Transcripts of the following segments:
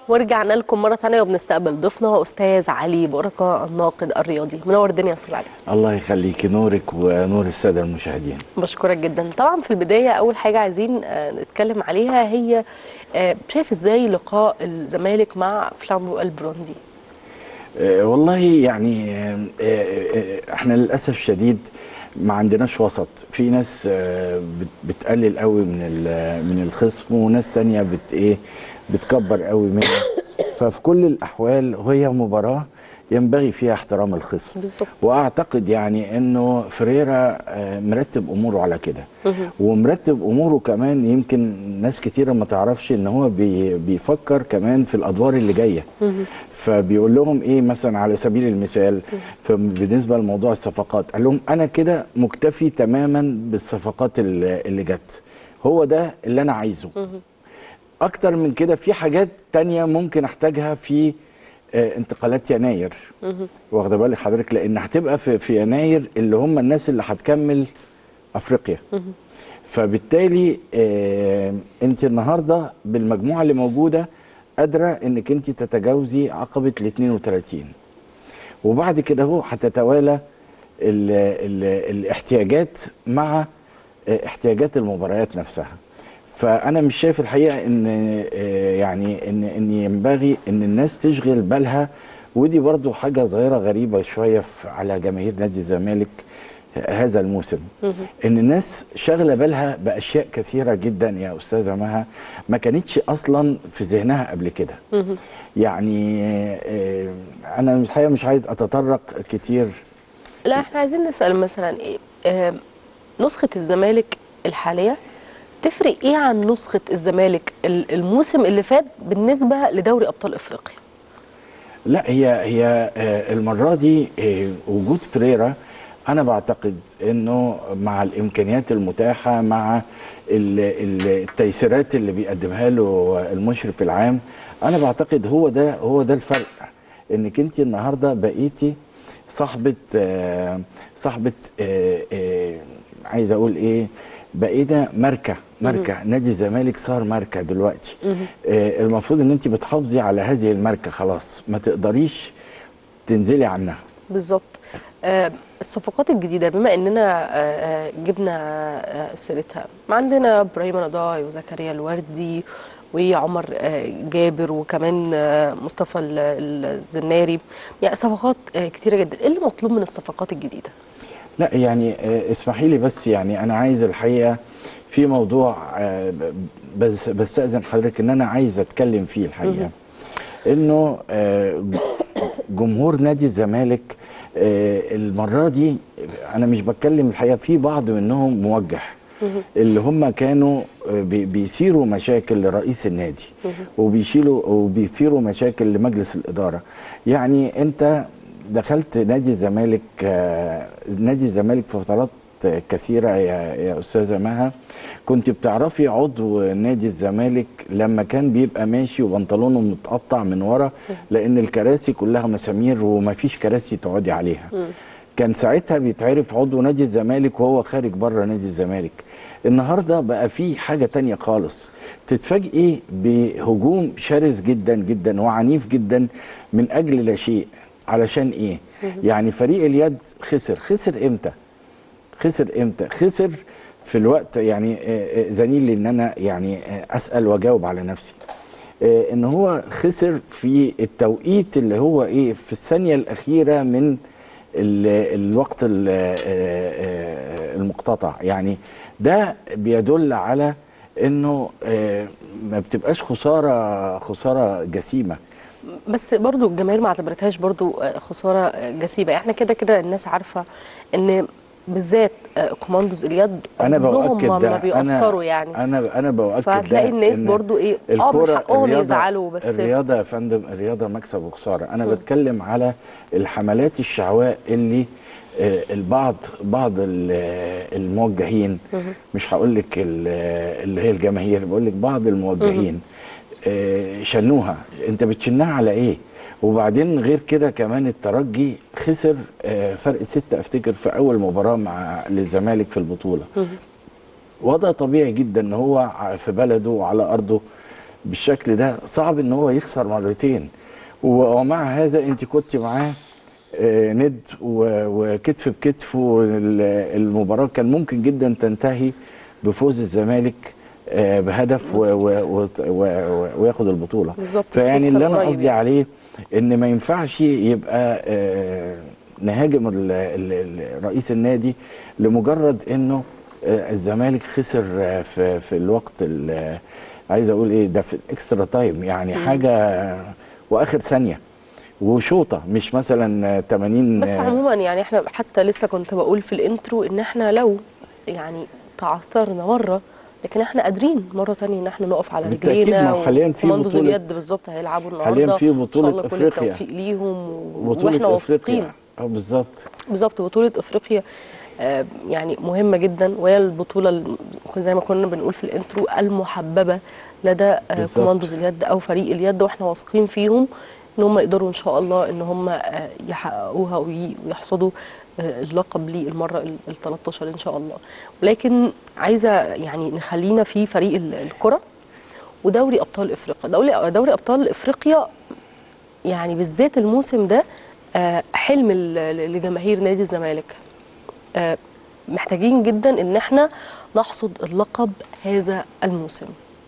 ورجعنا لكم مرة ثانية وبنستقبل ضيفنا أستاذ علي بركة الناقد الرياضي منور الدنيا يا أستاذ علي الله يخليكي نورك ونور الساده المشاهدين بشكرك جدا طبعا في البداية أول حاجة عايزين آه، نتكلم عليها هي آه، شايف إزاي لقاء الزمالك مع فلامبو البروندي آه، والله يعني آه، آه، احنا للاسف الشديد ما عندناش وسط في ناس آه، بت- بتقلل قوي من ال- من الخصم وناس تانية بت ايه بتكبر قوي منه ففي كل الاحوال هي مباراه ينبغي فيها احترام الخصم بالظبط واعتقد يعني انه فريرا آه، مرتب اموره على كده ومرتب اموره كمان يمكن ناس كتيره ما تعرفش ان هو بي بيفكر كمان في الادوار اللي جايه فبيقول لهم ايه مثلا على سبيل المثال بالنسبه لموضوع الصفقات قال لهم انا كده مكتفي تماما بالصفقات اللي اللي جت هو ده اللي انا عايزه اكتر من كده في حاجات تانية ممكن احتاجها في آه، انتقالات يناير واخده بالك حضرتك لان هتبقى في, في يناير اللي هم الناس اللي هتكمل افريقيا فبالتالي آه انت النهارده بالمجموعه اللي موجوده قادره انك انت تتجاوزي عقبه ال 32 وبعد كده هو هتتوالى ال ال الاحتياجات مع آه، احتياجات المباريات نفسها فانا مش شايف الحقيقه ان آه، يعني ان ان ينبغي ان الناس تشغل بالها ودي برضو حاجه ظاهره غريبه شويه في- على جماهير نادي الزمالك هذا الموسم ان الناس شاغله بالها باشياء كثيره جدا يا استاذه مها ما كانتش اصلا في ذهنها قبل كده يعني آه، انا مش الحقيقه مش عايز اتطرق كتير لا احنا عايزين نسأل مثلا إيه آه، نسخة الزمالك الحالية تفرق إيه عن نسخة الزمالك ال- الموسم اللي فات بالنسبة لدوري أبطال إفريقيا لا هي هي آه، المره دي آه، وجود فريرا انا بعتقد انه مع الامكانيات المتاحه مع ال- ال- التيسيرات اللي بيقدمها له المشرف العام انا بعتقد هو ده هو ده الفرق انك انت النهارده بقيتي صاحبه آه، صاحبه آه، آه، عايز اقول ايه بقينا ماركه ماركه نادي الزمالك صار ماركه دلوقتي آه، المفروض ان انت بتحافظي على هذه الماركه خلاص ما تقدريش تنزلي عنها بالظبط آه، الصفقات الجديدة بما إننا آه، آه، جبنا آه، سيرتها ما عندنا إبراهيم رضاي وزكريا الوردي وعمر آه، جابر وكمان آه، مصطفى ال- الزناري يعني صفقات آه، كتيرة جدا إيه اللي مطلوب من الصفقات الجديدة؟ لا يعني آه، اسمحي لي بس يعني انا عايز الحقيقه في موضوع آه، ب- بس بستاذن حضرتك ان انا عايز اتكلم فيه الحقيقه انه آه، جمهور نادي الزمالك آه، المره دي انا مش بتكلم الحقيقه في بعض منهم موجه اللي هم كانوا آه، بي- بيثيروا مشاكل لرئيس النادي وبيشيلوا وبيثيروا مشاكل لمجلس الاداره يعني انت دخلت نادي الزمالك آه، نادي الزمالك في فترات كثيرة يا, يا أستاذة مها كنت بتعرفي عضو نادي الزمالك لما كان بيبقى ماشي وبنطلونه متقطع من ورا لأن الكراسي كلها مسامير ومفيش كراسي تقعدي عليها كان ساعتها بيتعرف عضو نادي الزمالك وهو خارج بره نادي الزمالك النهارده بقى في حاجه تانية خالص تتفاجئي بهجوم شرس جدا جدا وعنيف جدا من اجل لا شيء علشان ايه يعني فريق اليد خسر خسر امتى خسر امتى خسر في الوقت يعني آه، آه، زميل لي ان انا يعني آه، اسال واجاوب على نفسي آه، ان هو خسر في التوقيت اللي هو ايه في الثانيه الاخيره من ال- الوقت ال- آه، آه، المقتطع يعني ده بيدل على انه آه، ما بتبقاش خساره خساره جسيمه بس برضو الجماهير ما اعتبرتهاش برضو آه، خسارة آه، جسيمة احنا كده كده الناس عارفة ان بالذات آه، كوماندوز اليد انا عمرهم باكد ما- ده ما بيأثروا يعني انا انا باكد فهتلاقي ده الناس إن برضو ايه اه من الكرة حقهم الرياضة يزعلوا بس الرياضة يا فندم الرياضة مكسب وخسارة أنا بتكلم على الحملات الشعواء اللي آه، البعض بعض ال- آه، الموجهين مش هقول لك ال- آه، اللي هي الجماهير بقول لك بعض الموجهين آه، شنوها انت بتشنها على ايه وبعدين غير كده كمان الترجي خسر آه، فرق ستة افتكر في اول مباراة مع للزمالك في البطولة وضع طبيعي جدا ان هو ع- في بلده وعلى ارضه بالشكل ده صعب ان هو يخسر مرتين و- ومع هذا انت كنت معاه آه، ند و- وكتف بكتف والمباراه كان ممكن جدا تنتهي بفوز الزمالك آه، بهدف و- و- و- و- وياخد البطوله بالظبط فيعني الفوز اللي كان انا قريب قصدي يعني. عليه ان ما ينفعش يبقى آه، نهاجم ال- ال- ال- رئيس النادي لمجرد انه آه، الزمالك خسر آه، في في الوقت ال- عايز اقول ايه ده في الاكسترا تايم يعني حاجه آه، واخر ثانيه وشوطه مش مثلا آه، 80 بس آه، عموما يعني احنا حتى لسه كنت بقول في الانترو ان احنا لو يعني تعثرنا مره لكن احنا قادرين مره تانية ان احنا نقف على بالتأكيد، رجلينا ما هو حاليا في وكوماندوز بطولة- اليد بالظبط هيلعبوا النهارده حاليا في ان بطولة شاء الله كل أفريقيا. التوفيق ليهم و... بطوله واحنا افريقيا واثقين اه بالظبط بالظبط بطولة افريقيا آه، يعني مهمة جدا وهي البطولة الم- زي ما كنا بنقول في الانترو المحببة لدى آه، بالظبط. كوماندوز اليد او فريق اليد واحنا واثقين فيهم ان هم يقدروا ان شاء الله ان هم آه، يحققوها وي- ويحصدوا آه، اللقب للمرة ال 13 ان شاء الله ولكن عايزة يعني نخلينا في فريق ال- الكرة ودوري ابطال افريقيا دوري دوري ابطال افريقيا يعني بالذات الموسم ده آه، حلم ل- لجماهير نادي الزمالك آه، محتاجين جدا ان احنا نحصد اللقب هذا الموسم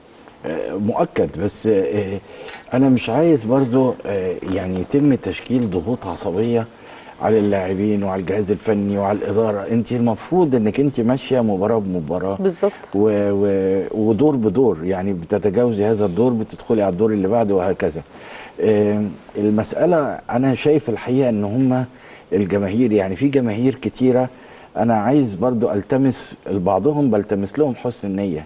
آه، مؤكد بس آه، انا مش عايز برضو آه، يعني يتم تشكيل ضغوط عصبيه على اللاعبين وعلى الجهاز الفني وعلى الاداره انت المفروض انك انت ماشيه مباراه بمباراه بالظبط و... و... ودور بدور يعني بتتجاوزي هذا الدور بتدخلي على الدور اللي بعده وهكذا آه، المسألة أنا شايف الحقيقة إن هم الجماهير يعني في جماهير كتيرة أنا عايز برضو ألتمس بعضهم بلتمس لهم حسن النية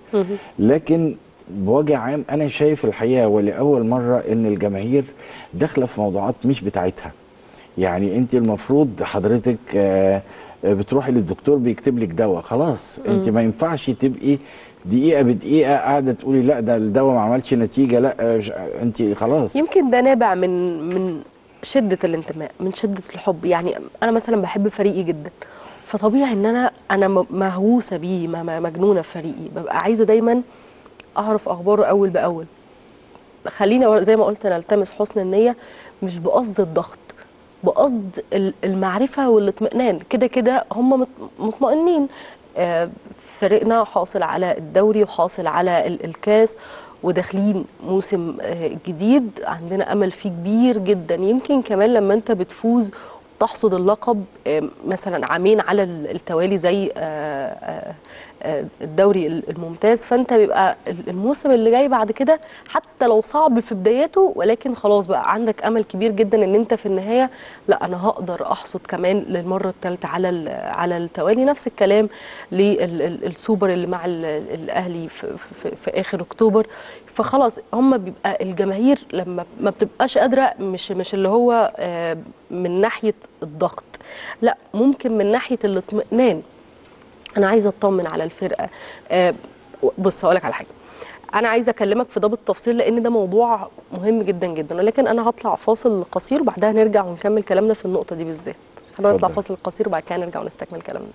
لكن بوجه عام أنا شايف الحقيقة ولأول مرة إن الجماهير داخلة في موضوعات مش بتاعتها يعني أنت المفروض حضرتك آه، بتروحي للدكتور بيكتب لك دواء خلاص انت ما ينفعش تبقي دقيقه بدقيقه قاعده تقولي لا ده الدواء ما عملش نتيجه لا مش- انت خلاص يمكن ده نابع من من شده الانتماء من شده الحب يعني انا مثلا بحب فريقي جدا فطبيعي ان انا انا م- مهووسه بيه م- م- مجنونه في فريقي ببقى عايزه دايما اعرف اخباره اول باول خلينا زي ما قلت نلتمس حسن النيه مش بقصد الضغط بقصد ال- المعرفه والاطمئنان كده كده هم مط- مطمئنين آه، فريقنا حاصل على الدوري وحاصل على ال- الكاس وداخلين موسم آه، جديد عندنا امل فيه كبير جدا يمكن كمان لما انت بتفوز تحصد اللقب آه، مثلا عامين على ال- التوالي زي آه، آه، آه، الدوري ال- الممتاز فانت بيبقى ال- الموسم اللي جاي بعد كده حتى لو صعب في بداياته ولكن خلاص بقى عندك امل كبير جدا ان انت في النهايه لا انا هقدر احصد كمان للمره الثالثه على ال- على التوالي نفس الكلام للسوبر اللي مع ال- الاهلي في, في, في اخر اكتوبر فخلاص هم بيبقى الجماهير لما ما بتبقاش قادره مش مش اللي هو آه، من ناحيه الضغط لا ممكن من ناحيه الاطمئنان انا عايزه اطمن على الفرقه آه، بص هقول لك على حاجه انا عايزه اكلمك في ده بالتفصيل لان ده موضوع مهم جدا جدا ولكن انا هطلع فاصل قصير وبعدها نرجع ونكمل كلامنا في النقطه دي بالذات خلينا نطلع اتفضل. فاصل قصير وبعد كده نرجع ونستكمل كلامنا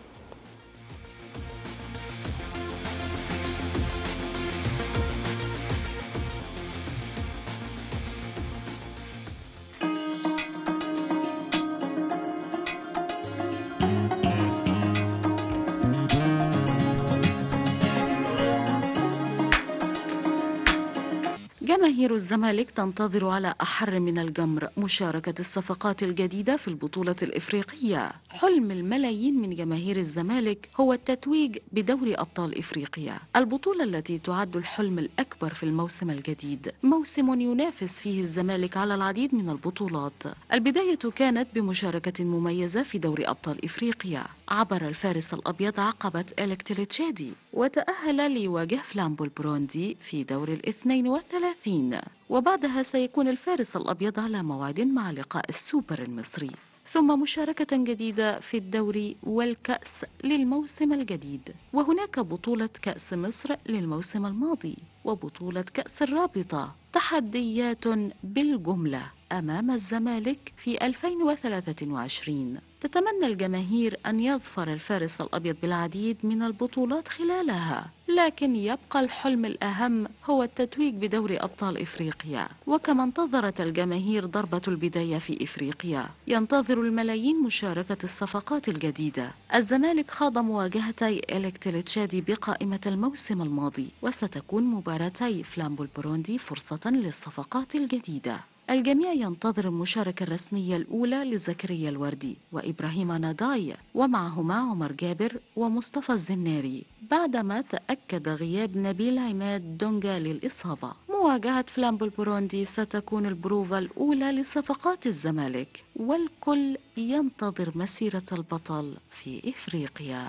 جماهير الزمالك تنتظر على أحر من الجمر مشاركة الصفقات الجديدة في البطولة الإفريقية حلم الملايين من جماهير الزمالك هو التتويج بدوري أبطال إفريقيا البطولة التي تعد الحلم الأكبر في الموسم الجديد موسم ينافس فيه الزمالك على العديد من البطولات البداية كانت بمشاركة مميزة في دوري أبطال إفريقيا عبر الفارس الأبيض عقبة إلكتريتشادي وتأهل ليواجه فلامبو البروندي في دور الاثنين والثلاثين وبعدها سيكون الفارس الأبيض على موعد مع لقاء السوبر المصري ثم مشاركة جديدة في الدوري والكأس للموسم الجديد وهناك بطولة كأس مصر للموسم الماضي وبطولة كأس الرابطة تحديات بالجملة أمام الزمالك في 2023 تتمنى الجماهير أن يظفر الفارس الأبيض بالعديد من البطولات خلالها لكن يبقى الحلم الأهم هو التتويج بدوري أبطال إفريقيا وكما انتظرت الجماهير ضربة البداية في إفريقيا ينتظر الملايين مشاركة الصفقات الجديدة الزمالك خاض مواجهتي إلكتلتشادي بقائمة الموسم الماضي وستكون مباراتي فلامبو البروندي فرصة للصفقات الجديدة الجميع ينتظر المشاركة الرسمية الأولى لزكريا الوردي وإبراهيم ناداي ومعهما عمر جابر ومصطفى الزناري بعدما تأكد غياب نبيل عماد دونجا للإصابة مواجهة فلامبو البوروندي ستكون البروفة الأولى لصفقات الزمالك والكل ينتظر مسيرة البطل في إفريقيا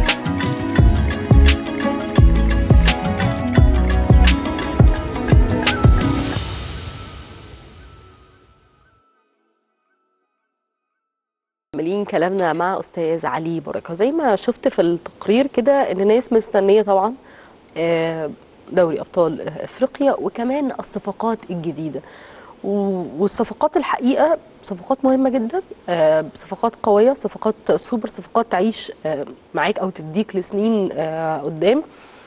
عاملين كلامنا مع استاذ علي بركه زي ما شفت في التقرير كده ان ناس مستنيه طبعا آه، دوري ابطال افريقيا وكمان الصفقات الجديده و- والصفقات الحقيقه صفقات مهمه جدا آه، صفقات قويه صفقات سوبر صفقات تعيش آه، معاك او تديك لسنين آه، قدام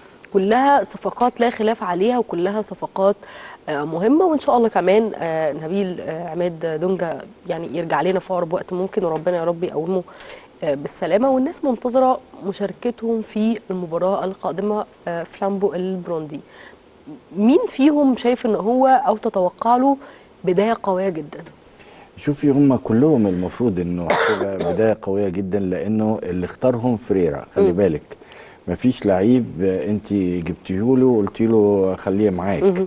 كلها صفقات لا خلاف عليها وكلها صفقات آه، مهمه وان شاء الله كمان آه، نبيل آه، عماد دونجا يعني يرجع لنا في اقرب وقت ممكن وربنا يا رب يقومه آه، بالسلامه والناس منتظره مشاركتهم في المباراه القادمه آه، فلامبو البروندي مين فيهم شايف ان هو او تتوقع له بدايه قويه جدا شوفي هم كلهم المفروض انه تبقى بدايه قويه جدا لانه اللي اختارهم فريرا خلي مم. بالك مفيش لعيب انت جبتيه له وقلتي له خليه معاك مهم.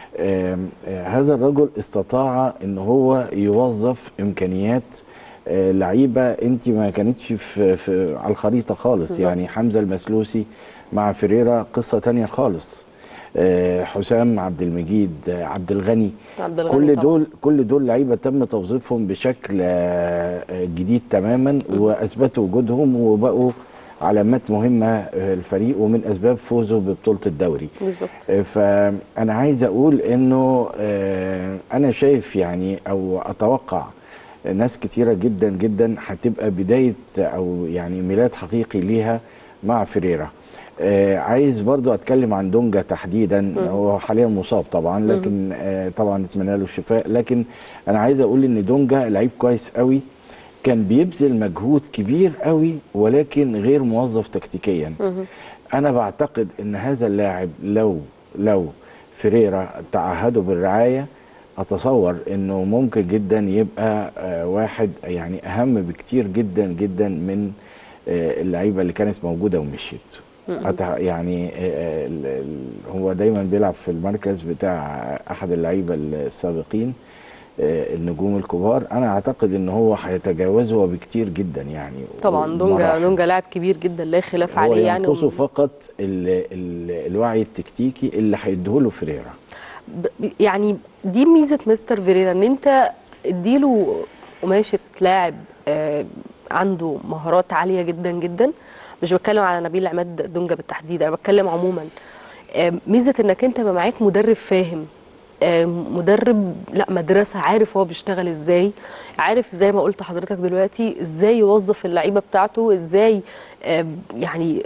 آم، آه، هذا الرجل استطاع ان هو يوظف امكانيات آه، لعيبه انت ما كانتش في, في على الخريطه خالص بالظبط. يعني حمزه المسلوسي مع فريرا قصه تانية خالص آه، حسام عبد المجيد آه، عبد الغني عبد الغني كل طبعاً. دول كل دول لعيبه تم توظيفهم بشكل آه، آه، جديد تماما واثبتوا وجودهم وبقوا علامات مهمه آه، الفريق ومن اسباب فوزه ببطوله الدوري بالظبط آه، فانا عايز اقول انه آه، انا شايف يعني او اتوقع ناس كتيره جدا جدا هتبقى بدايه او يعني ميلاد حقيقي ليها مع فريرا آه عايز برضو اتكلم عن دونجا تحديدا هو حاليا مصاب طبعا لكن آه طبعا نتمنى له الشفاء لكن انا عايز اقول ان دونجا لعيب كويس قوي كان بيبذل مجهود كبير قوي ولكن غير موظف تكتيكيا مهم. انا بعتقد ان هذا اللاعب لو لو فريرا تعهده بالرعايه اتصور انه ممكن جدا يبقى آه، واحد يعني اهم بكتير جدا جدا من آه، اللعيبه اللي كانت موجوده ومشيت أتع- يعني آه، ال- ال- هو دايما بيلعب في المركز بتاع احد اللعيبه السابقين آه، النجوم الكبار انا اعتقد ان هو هيتجاوزه بكتير جدا يعني طبعا دونجا بمراحل. دونجا لاعب كبير جدا لا خلاف هو عليه يعني ينقصه فقط ال ال الوعي التكتيكي اللي هيديهوله فريرا ب- يعني دي ميزه مستر فيريرا ان انت اديله قماشه لاعب آه، عنده مهارات عاليه جدا جدا مش بتكلم على نبيل عماد دونجا بالتحديد انا بتكلم عموما آه، ميزه انك انت يبقى معاك مدرب فاهم آه، مدرب لا مدرسه عارف هو بيشتغل ازاي عارف زي ما قلت لحضرتك دلوقتي ازاي يوظف اللعيبه بتاعته ازاي آه، يعني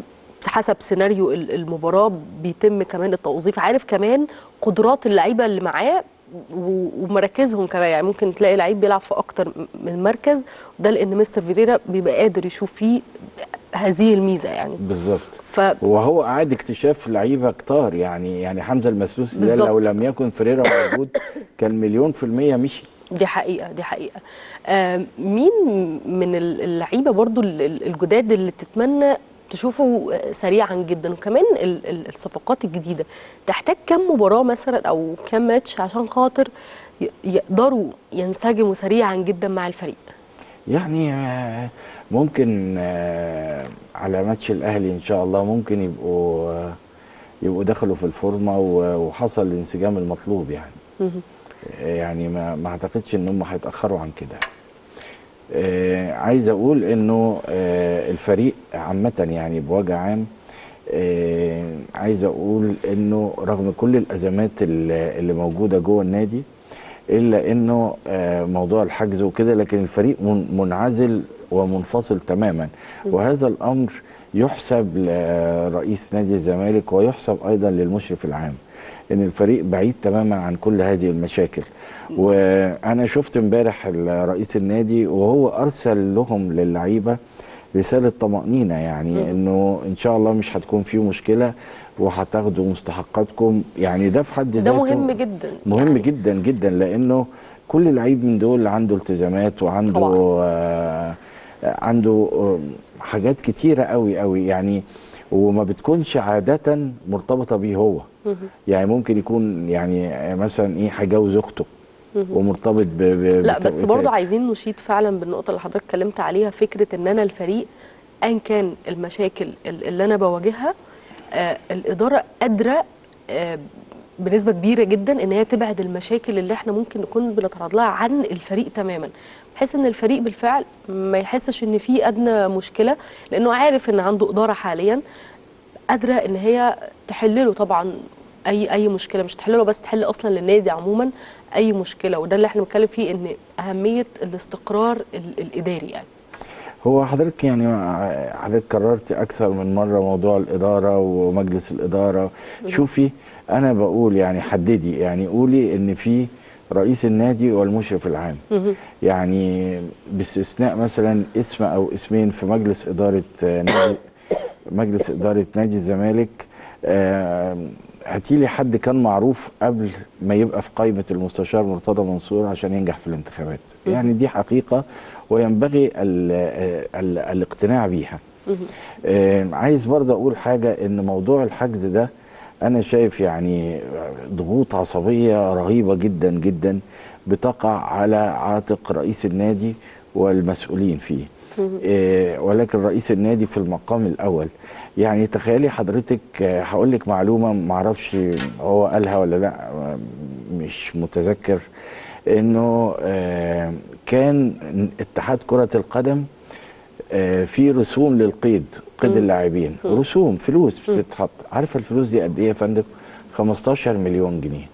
حسب سيناريو ال- المباراه بيتم كمان التوظيف عارف كمان قدرات اللعيبه اللي معاه و- ومراكزهم كمان يعني ممكن تلاقي لعيب بيلعب في اكتر من مركز ده لان مستر فيريرا بيبقى قادر يشوف فيه هذه الميزه يعني بالظبط ف وهو قاعد اكتشاف لعيبه كتار يعني يعني حمزه المسلوسي ده بالظبط. لو لم يكن فريرا موجود كان مليون في المية مشي دي حقيقة دي حقيقة آه مين من ال- اللعيبة برضو ال- ال- الجداد اللي تتمنى تشوفه آه، سريعا جدا وكمان ال- ال- الصفقات الجديدة تحتاج كم مباراة مثلا أو كم ماتش عشان خاطر ي- يقدروا ينسجموا سريعا جدا مع الفريق يعني آه، ممكن آه، على ماتش الاهلي ان شاء الله ممكن يبقوا آه، يبقوا دخلوا في الفورمه و- وحصل الانسجام المطلوب يعني مهم. يعني ما ما اعتقدش ان هم هيتاخروا عن كده آه عايز اقول انه آه الفريق عامه يعني بوجه عام آه عايز اقول انه رغم كل الازمات اللي اللي موجوده جوه النادي الا انه آه، موضوع الحجز وكده لكن الفريق من- منعزل ومنفصل تماما وهذا الامر يحسب لرئيس نادي الزمالك ويحسب ايضا للمشرف العام ان الفريق بعيد تماما عن كل هذه المشاكل وانا شفت امبارح رئيس النادي وهو ارسل لهم للعيبه رساله طمانينه يعني انه ان شاء الله مش هتكون في مشكله وهتاخدوا مستحقاتكم يعني ده في حد ده ذاته مهم جدا مهم يعني جدا جدا لانه كل لعيب من دول عنده التزامات وعنده طبعاً. آه عنده آه حاجات كتيره قوي قوي يعني وما بتكونش عاده مرتبطه بيه هو مهم. يعني ممكن يكون يعني مثلا ايه هيجوز اخته ومرتبط ب ب لا بس بتوقيتات. برضه عايزين نشيد فعلا بالنقطه اللي حضرتك اتكلمت عليها فكره ان انا الفريق ايا كان المشاكل ال- اللي انا بواجهها آه الاداره قادره آه بنسبه كبيره جدا ان هي تبعد المشاكل اللي احنا ممكن نكون بنتعرض لها عن الفريق تماما بحيث ان الفريق بالفعل ما يحسش ان في ادنى مشكله لانه عارف ان عنده اداره حاليا قادره ان هي تحل له طبعا اي اي مشكله مش تحل له بس تحل اصلا للنادي عموما اي مشكله وده اللي احنا بنتكلم فيه ان اهميه الاستقرار ال- الاداري يعني هو حضرتك يعني حضرتك كررت اكثر من مره موضوع الاداره ومجلس الاداره شوفي انا بقول يعني حددي يعني قولي ان في رئيس النادي والمشرف العام مهم. يعني باستثناء مثلا اسم او اسمين في مجلس اداره آه، نادي مجلس اداره نادي الزمالك آه، هاتيلي حد كان معروف قبل ما يبقى في قائمه المستشار مرتضى منصور عشان ينجح في الانتخابات يعني دي حقيقه وينبغي ال ال الاقتناع بيها آه، عايز برضه اقول حاجه ان موضوع الحجز ده انا شايف يعني ضغوط عصبيه رهيبه جدا جدا بتقع على عاتق رئيس النادي والمسؤولين فيه آه، ولكن رئيس النادي في المقام الاول يعني تخيلي حضرتك آه، هقول لك معلومه معرفش هو قالها ولا لا آه، مش متذكر انه آه، كان اتحاد كره القدم آه، في رسوم للقيد قيد اللاعبين رسوم فلوس بتتحط عارفه الفلوس دي قد ايه يا فندم 15 مليون جنيه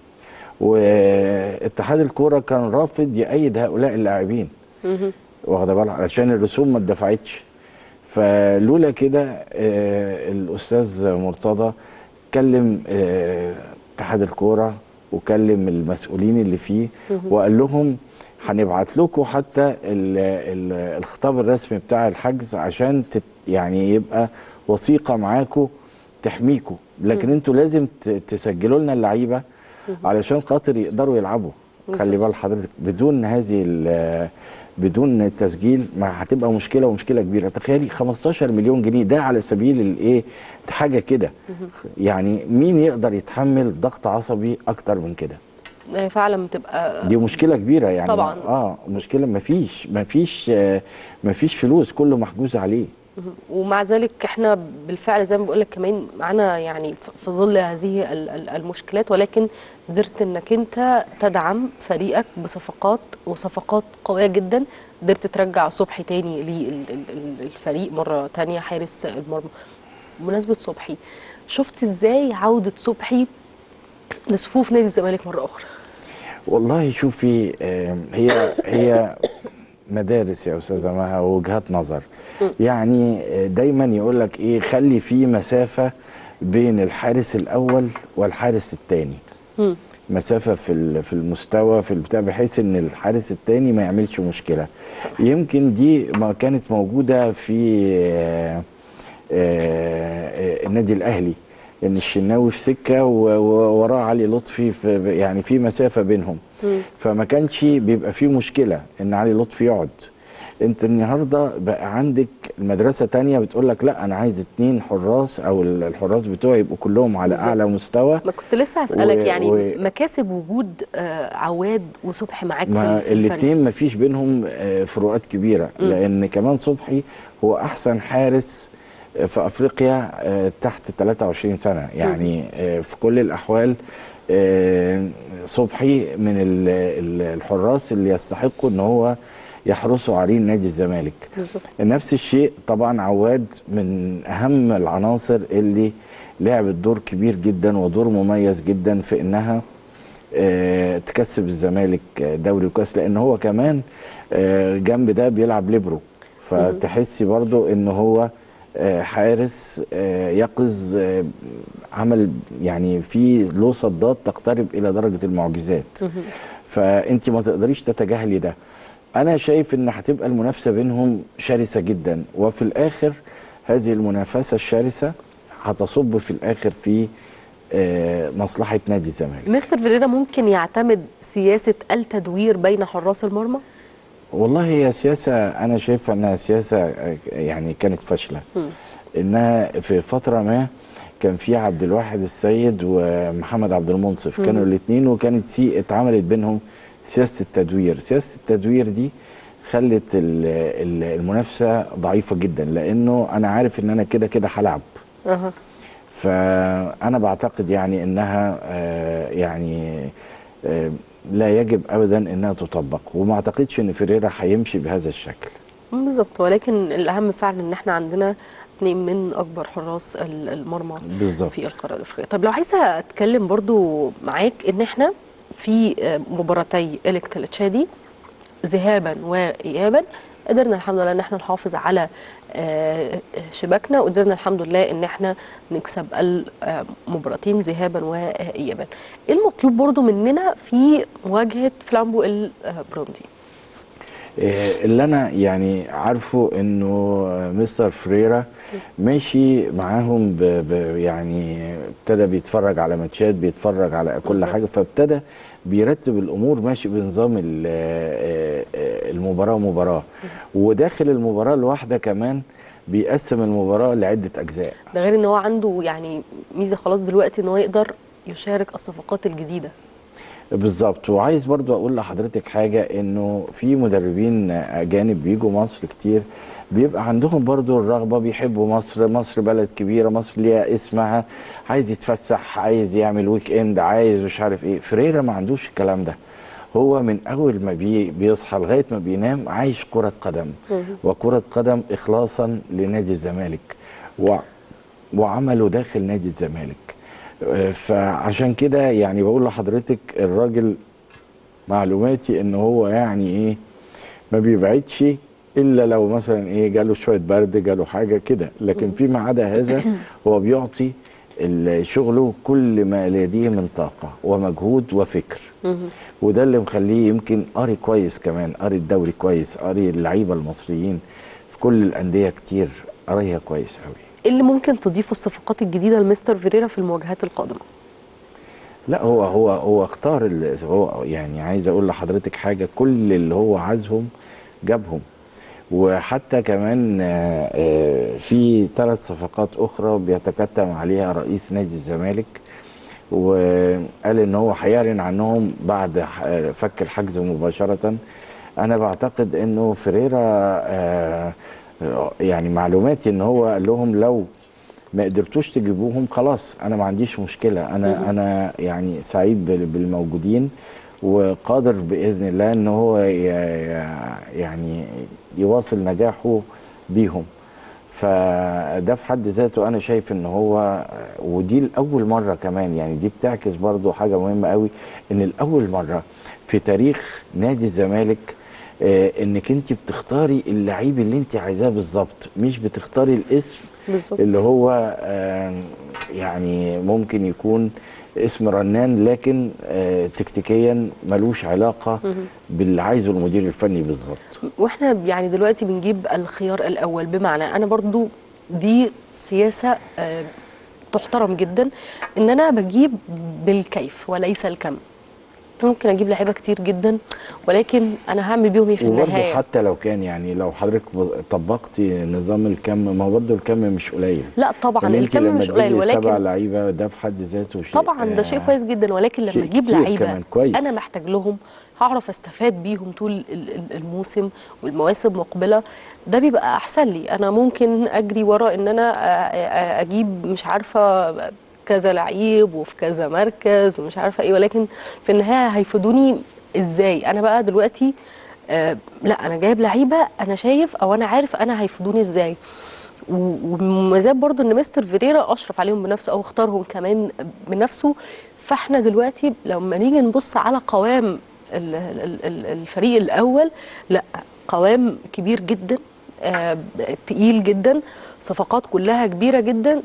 واتحاد الكوره كان رافض يأيد هؤلاء اللاعبين واخده بالك عشان الرسوم ما اتدفعتش فلولا كده آه، الاستاذ مرتضى كلم آه، اتحاد الكوره وكلم المسؤولين اللي فيه وقال لهم هنبعت لكم حتى ال ال الخطاب الرسمي بتاع الحجز عشان تت يعني يبقى وثيقه معاكم تحميكم لكن انتوا لازم ت- تسجلوا لنا اللعيبه علشان خاطر يقدروا يلعبوا خلي بال حضرتك بدون هذه ال- بدون التسجيل ما هتبقى مشكله ومشكله كبيره تخيلي 15 مليون جنيه ده على سبيل الايه حاجه كده يعني مين يقدر يتحمل ضغط عصبي اكتر من كده آه، فعلا بتبقى دي مشكله كبيره يعني طبعاً. اه مشكله مفيش مفيش آه مفيش فلوس كله محجوز عليه ومع ذلك احنا بالفعل زي ما بقول لك كمان معانا يعني ف- في ظل هذه ال- ال- المشكلات ولكن قدرت انك انت تدعم فريقك بصفقات وصفقات قويه جدا قدرت ترجع صبحي تاني للفريق مره تانية حارس المرمى بمناسبه صبحي شفت ازاي عوده صبحي لصفوف نادي الزمالك مره اخرى والله شوفي آه هي هي مدارس يا استاذه مها ووجهات نظر يعني آه، دايما يقول لك ايه خلي في مسافه بين الحارس الاول والحارس الثاني مم. مسافه في ال- في المستوى في البتاع بحيث ان الحارس الثاني ما يعملش مشكله يمكن دي ما كانت موجوده في آه، آه، النادي الاهلي ان الشناوي في سكه و- ووراه علي لطفي في يعني في مسافه بينهم فما كانش بيبقى فيه مشكله ان علي لطفي يقعد انت النهارده بقى عندك المدرسه تانية بتقول لك لا انا عايز اتنين حراس او الحراس بتوعي يبقوا كلهم على بالظبط. اعلى مستوى ما كنت لسه هسألك و- يعني و- مكاسب وجود آه، عواد وصبحي معاك في ما ال- في الفريق الاثنين ما فيش بينهم آه، فروقات كبيره لان كمان صبحي هو احسن حارس آه، في افريقيا آه، تحت 23 سنه يعني آه، في كل الاحوال آه، صبحي من ال- ال- الحراس اللي يستحقوا ان هو يحرسوا عرين نادي الزمالك بالظبط نفس الشيء طبعا عواد من اهم العناصر اللي لعبت دور كبير جدا ودور مميز جدا في انها آه، تكسب الزمالك آه، دوري وكاس لان هو كمان آه، جنب ده بيلعب ليبرو فتحسي برضو ان هو آه، حارس آه، يقظ آه، عمل يعني في له صدات تقترب الى درجه المعجزات فانت ما تقدريش تتجاهلي ده انا شايف ان هتبقى المنافسه بينهم شرسه جدا وفي الاخر هذه المنافسه الشرسه هتصب في الاخر في آه، مصلحه نادي الزمالك مستر فيريرا ممكن يعتمد سياسه التدوير بين حراس المرمى والله هي سياسه انا شايفها انها سياسه آه، يعني كانت فاشله انها في فتره ما كان في عبد الواحد السيد ومحمد عبد المنصف كانوا الاثنين وكانت سي اتعملت بينهم سياسه التدوير سياسه التدوير دي خلت ال- ال- المنافسه ضعيفه جدا لانه انا عارف ان انا كده كده هلعب اها فانا بعتقد يعني انها آه، يعني آه، لا يجب ابدا انها تطبق وما اعتقدش ان فيريرا هيمشي بهذا الشكل بالظبط ولكن الاهم فعلا ان احنا عندنا اثنين من اكبر حراس ال- المرمى بالظبط في القاره الافريقيه طب لو عايزه اتكلم برضو معاك ان احنا في آه، مباراتي الكتلتشادي ذهابا وايابا قدرنا الحمد لله ان احنا نحافظ على آه، شباكنا وقدرنا الحمد لله ان احنا نكسب المباراتين ذهابا وايابا ايه المطلوب برضو مننا في مواجهه فلامبو البروندي آه، اللي انا يعني عارفه انه مستر فريرا ماشي معاهم ب ب يعني ابتدى بيتفرج على ماتشات بيتفرج على كل بالظبط. حاجه فابتدى بيرتب الامور ماشي بنظام ال- آه، آه، المباراه مباراه وداخل المباراه الواحده كمان بيقسم المباراه لعده اجزاء ده غير ان هو عنده يعني ميزه خلاص دلوقتي ان هو يقدر يشارك الصفقات الجديده بالظبط وعايز برضو اقول لحضرتك حاجه انه في مدربين اجانب بيجوا مصر كتير بيبقى عندهم برضو الرغبه بيحبوا مصر مصر بلد كبيره مصر ليها اسمها عايز يتفسح عايز يعمل ويك اند عايز مش عارف ايه فريرا ما عندوش الكلام ده هو من اول ما بي بيصحى لغايه ما بينام عايش كره قدم وكره قدم اخلاصا لنادي الزمالك و وعمله داخل نادي الزمالك آه، فعشان كده يعني بقول لحضرتك الراجل معلوماتي ان هو يعني ايه ما بيبعدش الا لو مثلا ايه جاله شويه برد جاله حاجه كده لكن فيما عدا هذا هو بيعطي ال- شغله كل ما لديه من طاقه ومجهود وفكر وده اللي مخليه يمكن قاري كويس كمان قاري الدوري كويس قاري اللعيبه المصريين في كل الانديه كتير قاريها كويس قوي ايه اللي ممكن تضيفه الصفقات الجديده لمستر فيريرا في المواجهات القادمه لا هو هو هو اختار ال- هو يعني عايز اقول لحضرتك حاجه كل اللي هو عايزهم جابهم وحتى كمان آه، آه، في ثلاث صفقات اخرى بيتكتم عليها رئيس نادي الزمالك وقال ان هو هيعلن عنهم بعد ح- فك الحجز مباشره انا بعتقد انه فريرا آه، آه، يعني معلوماتي ان هو قال لهم لو ما قدرتوش تجيبوهم خلاص انا ما عنديش مشكله انا انا يعني سعيد بال- بالموجودين وقادر باذن الله ان هو ي- ي- يعني يواصل نجاحه بيهم فده في حد ذاته انا شايف ان هو ودي لاول مره كمان يعني دي بتعكس برضو حاجه مهمه قوي ان لاول مره في تاريخ نادي الزمالك آه، انك انت بتختاري اللعيب اللي انت عايزاه بالظبط مش بتختاري الاسم بالظبط اللي هو آه، يعني ممكن يكون اسم رنان لكن آه، تكتيكيا ملوش علاقه باللي عايزه المدير الفني بالظبط واحنا يعني دلوقتي بنجيب الخيار الاول بمعنى انا برضو دي سياسه آه، تحترم جدا ان انا بجيب بالكيف وليس الكم ممكن اجيب لعيبه كتير جدا ولكن انا هعمل بيهم ايه في وبرضه النهايه حتى لو كان يعني لو حضرتك ب- طبقتي نظام الكم ما هو برضه الكم مش قليل لا طبعا إن أنت الكم لما مش قليل تجيبي سبع ولكن لعيبه ده في حد ذاته شيء طبعا ده شيء آه، كويس جدا ولكن لما شيء اجيب كتير لعيبه كمان كويس. انا محتاج لهم هعرف استفاد بيهم طول ال- ال- الموسم والمواسم مقبله ده بيبقى احسن لي انا ممكن اجري ورا ان انا أ- أ- اجيب مش عارفه كذا لعيب وفي كذا مركز ومش عارفه ايه ولكن في النهايه هيفيدوني ازاي انا بقى دلوقتي آه لا انا جايب لعيبه انا شايف او انا عارف انا هيفيدوني ازاي و- ومميزات برضو ان مستر فيريرا اشرف عليهم بنفسه او اختارهم كمان بنفسه فاحنا دلوقتي لما نيجي نبص على قوام ال- ال- ال- الفريق الاول لا قوام كبير جدا آه، تقيل جدا صفقات كلها كبيره جدا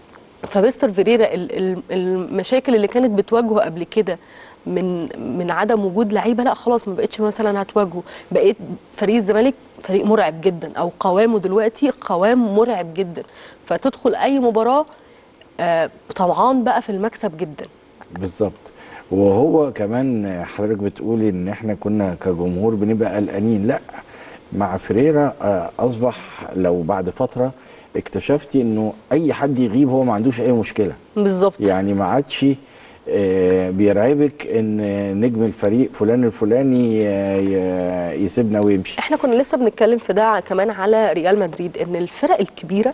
فمستر فيريرا ال- ال- المشاكل اللي كانت بتواجهه قبل كده من من عدم وجود لعيبه لا خلاص ما بقتش مثلا هتواجهه بقيت فريق الزمالك فريق مرعب جدا او قوامه دلوقتي قوام مرعب جدا فتدخل اي مباراه آه، طمعان بقى في المكسب جدا بالظبط وهو كمان حضرتك بتقولي ان احنا كنا كجمهور بنبقى قلقانين لا مع فريرا آه، اصبح لو بعد فتره اكتشفتي انه اي حد يغيب هو ما عندوش اي مشكله بالظبط يعني ما عادش آه، بيرعبك ان نجم الفريق فلان الفلاني آه، ي- يسيبنا ويمشي احنا كنا لسه بنتكلم في ده كمان على ريال مدريد ان الفرق الكبيره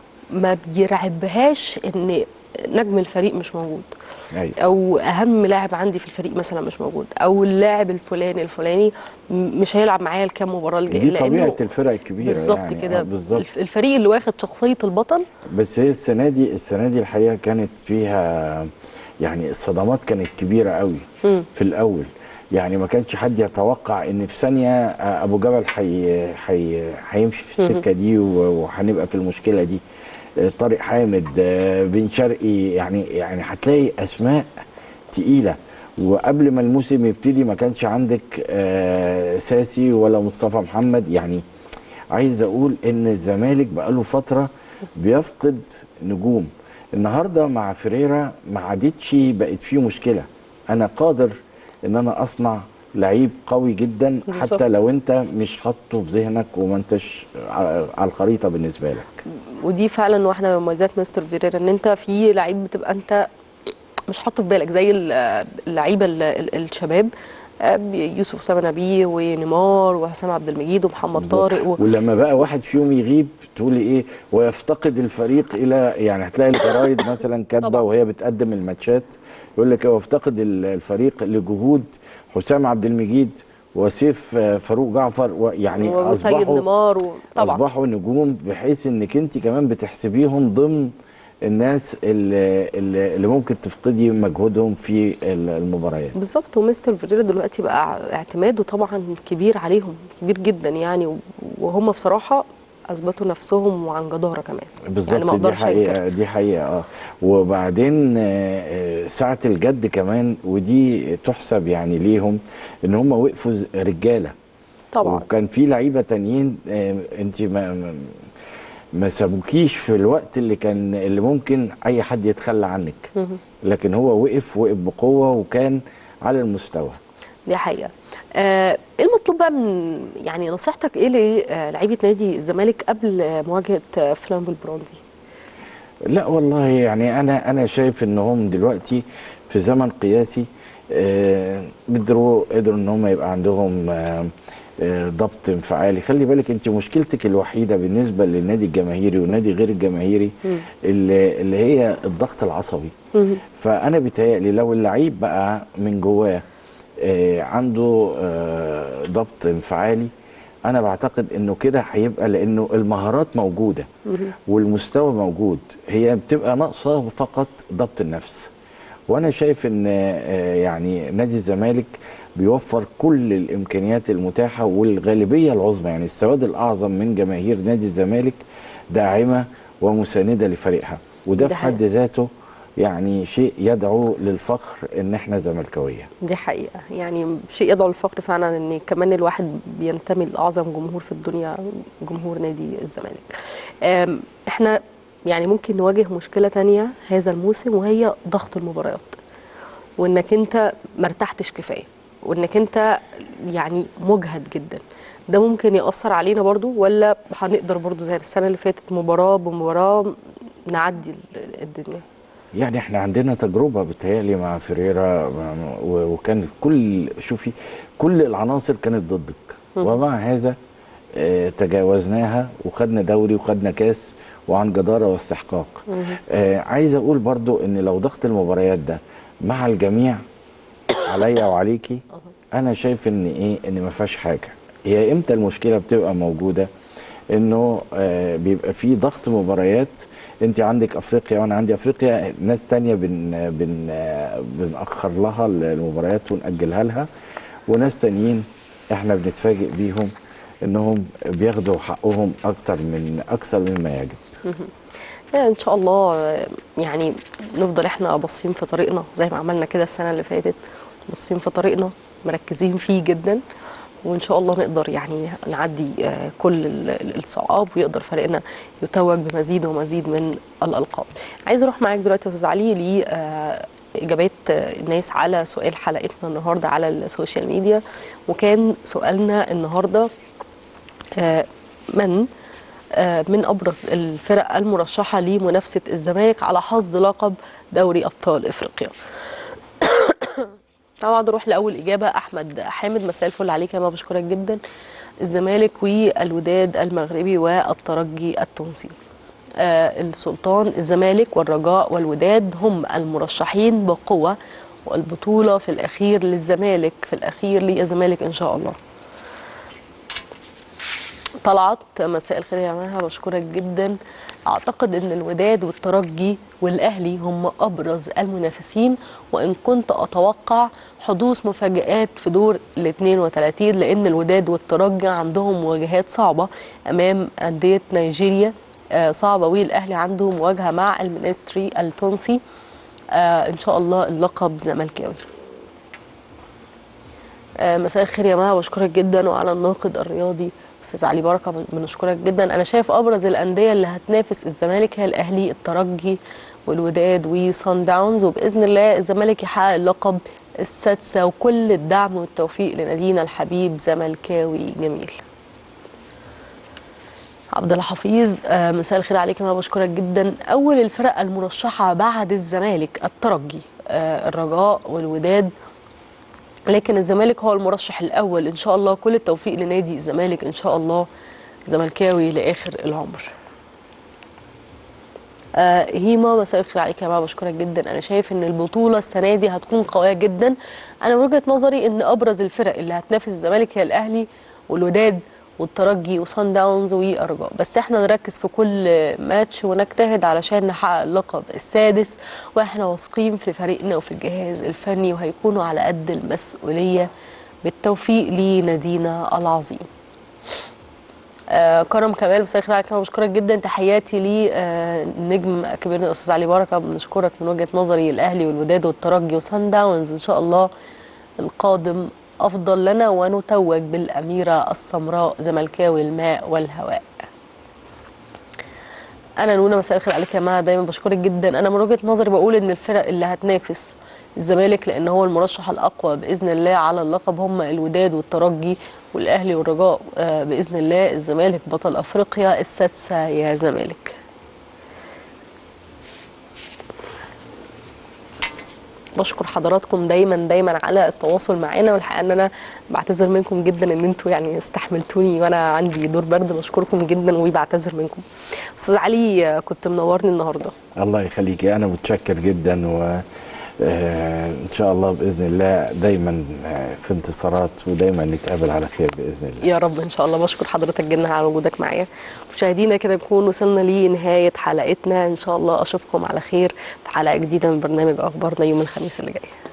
ما بيرعبهاش ان نجم الفريق مش موجود ايوه او اهم لاعب عندي في الفريق مثلا مش موجود او اللاعب الفلاني الفلاني م- مش هيلعب معايا الكام مباراه الجايه دي طبيعه الفرق الكبيره بالظبط يعني. كده آه، بالظبط الف- الفريق اللي واخد شخصيه البطل بس هي السنه دي السنه دي الحقيقه كانت فيها يعني الصدمات كانت كبيره قوي مم. في الاول يعني ما كانش حد يتوقع ان في ثانيه آه، ابو جبل حي حي هيمشي في السكه دي و- وهنبقى في المشكله دي آه، طارق حامد آه، بن شرقي يعني يعني هتلاقي اسماء تقيله وقبل ما الموسم يبتدي ما كانش عندك آه، ساسي ولا مصطفى محمد يعني عايز اقول ان الزمالك بقاله فتره بيفقد نجوم النهارده مع فريرا ما عادتش بقت فيه مشكله انا قادر ان انا اصنع لعيب قوي جدا بالظبط. حتى لو انت مش حاطه في ذهنك وما انتش على على الخريطه بالنسبه لك ودي فعلا واحده من مميزات مستر فيريرا ان انت في لعيب بتبقى انت مش حاطه في بالك زي ال- اللعيبه ال- ال- الشباب آه، يوسف اسامه نبيه ونيمار وحسام عبد المجيد ومحمد طارق و... ولما بقى واحد فيهم يغيب تقولي ايه ويفتقد الفريق الى يعني هتلاقي الجرايد مثلا كاتبه طبعا. وهي بتقدم الماتشات يقول لك ويفتقد ال- الفريق لجهود حسام عبد المجيد وسيف آه، فاروق جعفر و- يعني وسيد اصبحوا نيمار و... طبعا اصبحوا نجوم بحيث انك انت كمان بتحسبيهم ضمن الناس اللي, اللي اللي ممكن تفقدي مجهودهم في ال- المباريات بالظبط ومستر فيريرا دلوقتي بقى اعتماده طبعا كبير عليهم كبير جدا يعني وهم بصراحه اثبتوا نفسهم وعن جداره كمان بالظبط يعني ما دي اقدرش حقيقه انكر دي حقيقه اه وبعدين آه، آه، ساعه الجد كمان ودي تحسب يعني ليهم ان هم وقفوا ز- رجاله طبعا وكان في لعيبه تانيين آه، انت ما ما- ما سابوكيش في الوقت اللي كان اللي ممكن اي حد يتخلى عنك مهم. لكن هو وقف وقف بقوه وكان على المستوى دي حقيقه آه، ايه المطلوب بقى من يعني نصيحتك ايه للعيبه نادي الزمالك قبل آه، مواجهه آه، فلان بالبروندي لا والله يعني انا انا شايف ان هم دلوقتي في زمن قياسي آه، قدروا قدروا ان هم يبقى عندهم آه، آه، ضبط انفعالي خلي بالك انت مشكلتك الوحيده بالنسبه للنادي الجماهيري والنادي غير الجماهيري اللي, اللي هي الضغط العصبي مهم. فانا بيتهيألي لو اللعيب بقى من جواه آه، عنده آه، ضبط انفعالي انا بعتقد انه كده هيبقى لانه المهارات موجوده والمستوى موجود هي بتبقى ناقصه فقط ضبط النفس وانا شايف ان آه، يعني نادي الزمالك بيوفر كل الامكانيات المتاحه والغالبيه العظمى يعني السواد الاعظم من جماهير نادي الزمالك داعمه ومسانده لفريقها وده ده في حد ذاته يعني شيء يدعو للفخر ان احنا زملكاويه دي حقيقة يعني شيء يدعو للفخر فعلا ان كمان الواحد بينتمي لاعظم جمهور في الدنيا جمهور نادي الزمالك. أم، احنا يعني ممكن نواجه مشكلة تانية هذا الموسم وهي ضغط المباريات. وانك انت ما ارتحتش كفاية وانك انت يعني مجهد جدا. ده ممكن يأثر علينا برضو ولا هنقدر برضو زي السنة اللي فاتت مباراة بمباراة نعدي ال- الدنيا؟ يعني احنا عندنا تجربه بتهيألي مع فريرا و- وكان كل شوفي كل العناصر كانت ضدك ومع هذا آه، تجاوزناها وخدنا دوري وخدنا كاس وعن جداره واستحقاق آه، عايز اقول برضو ان لو ضغط المباريات ده مع الجميع عليا وعليكي انا شايف ان ايه ان ما فيهاش حاجه هي امتى المشكله بتبقى موجوده انه آه، بيبقى في ضغط مباريات انت عندك افريقيا وانا عندي افريقيا ناس تانية بن بن آه، بنأخر لها المباريات ونأجلها لها وناس تانيين احنا بنتفاجئ بيهم انهم بياخدوا حقهم اكتر من اكثر مما يجب يعني ان شاء الله آه، يعني نفضل احنا باصين في طريقنا زي ما عملنا كده السنه اللي فاتت باصين في طريقنا مركزين فيه جدا وان شاء الله نقدر يعني نعدي آه، كل ال- ال- الصعاب ويقدر فريقنا يتوج بمزيد ومزيد من الالقاب عايز اروح معاك دلوقتي يا استاذ علي ل آه، اجابات آه، الناس على سؤال حلقتنا النهارده على السوشيال ميديا وكان سؤالنا النهارده آه، من آه، من ابرز الفرق المرشحه لمنافسه الزمالك على حصد لقب دوري ابطال افريقيا طبعا نروح لاول اجابه احمد حامد مساء الفل عليك يا ما بشكرك جدا الزمالك والوداد المغربي والترجي التونسي آه السلطان الزمالك والرجاء والوداد هم المرشحين بقوه والبطوله في الاخير للزمالك في الاخير للزمالك ان شاء الله طلعت مساء الخير يا مها بشكرك جدا اعتقد ان الوداد والترجي والاهلي هم ابرز المنافسين وان كنت اتوقع حدوث مفاجات في دور ال 32 لان الوداد والترجي عندهم مواجهات صعبه امام انديه نيجيريا آه، صعبه والاهلي عنده مواجهه مع المنستري التونسي آه، ان شاء الله اللقب زملكاوي آه، مساء الخير يا مها بشكرك جدا وعلى الناقد الرياضي استاذ علي بركه بنشكرك جدا انا شايف ابرز الانديه اللي هتنافس الزمالك هي الاهلي الترجي والوداد وصن داونز وباذن الله الزمالك يحقق اللقب السادسه وكل الدعم والتوفيق لنادينا الحبيب زملكاوي جميل عبد الحفيظ آه، مساء الخير عليك انا بشكرك جدا اول الفرق المرشحه بعد الزمالك الترجي آه، الرجاء والوداد لكن الزمالك هو المرشح الاول ان شاء الله كل التوفيق لنادي الزمالك ان شاء الله زملكاوي لاخر العمر آه هيما مساء الخير عليك يا جماعه بشكرك جدا انا شايف ان البطوله السنه دي هتكون قويه جدا انا من وجهه نظري ان ابرز الفرق اللي هتنافس الزمالك هي الاهلي والوداد والترجي وصن داونز والرجاء بس احنا نركز في كل ماتش ونجتهد علشان نحقق اللقب السادس واحنا واثقين في فريقنا وفي الجهاز الفني وهيكونوا على قد المسؤوليه بالتوفيق لنادينا العظيم آه كرم كمال مساء الخير عليك انا بشكرك جدا تحياتي للنجم كبيرنا الاستاذ علي بركه بنشكرك من وجهه نظري الاهلي والوداد والترجي وسان داونز ان شاء الله القادم افضل لنا ونتوج بالاميره السمراء زملكاوي الماء والهواء انا نونا مساء الخير عليك يا مها دايما بشكرك جدا انا من وجهه نظري بقول ان الفرق اللي هتنافس الزمالك لان هو المرشح الاقوى باذن الله على اللقب هم الوداد والترجي والاهلي والرجاء آه، باذن الله الزمالك بطل افريقيا السادسه يا زمالك بشكر حضراتكم دايما دايما على التواصل معانا والحقيقه ان انا بعتذر منكم جدا ان انتوا يعني استحملتوني وانا عندي دور برد بشكركم جدا وبعتذر منكم استاذ علي آه، كنت منورني النهارده الله يخليكي انا متشكر جدا و آه، ان شاء الله باذن الله دايما آه، في انتصارات ودايما نتقابل على خير باذن الله يا رب ان شاء الله بشكر حضرتك جدا على وجودك معايا مشاهدينا كده نكون وصلنا لنهايه حلقتنا ان شاء الله اشوفكم على خير في حلقه جديده من برنامج اخبارنا يوم الخميس اللي جاي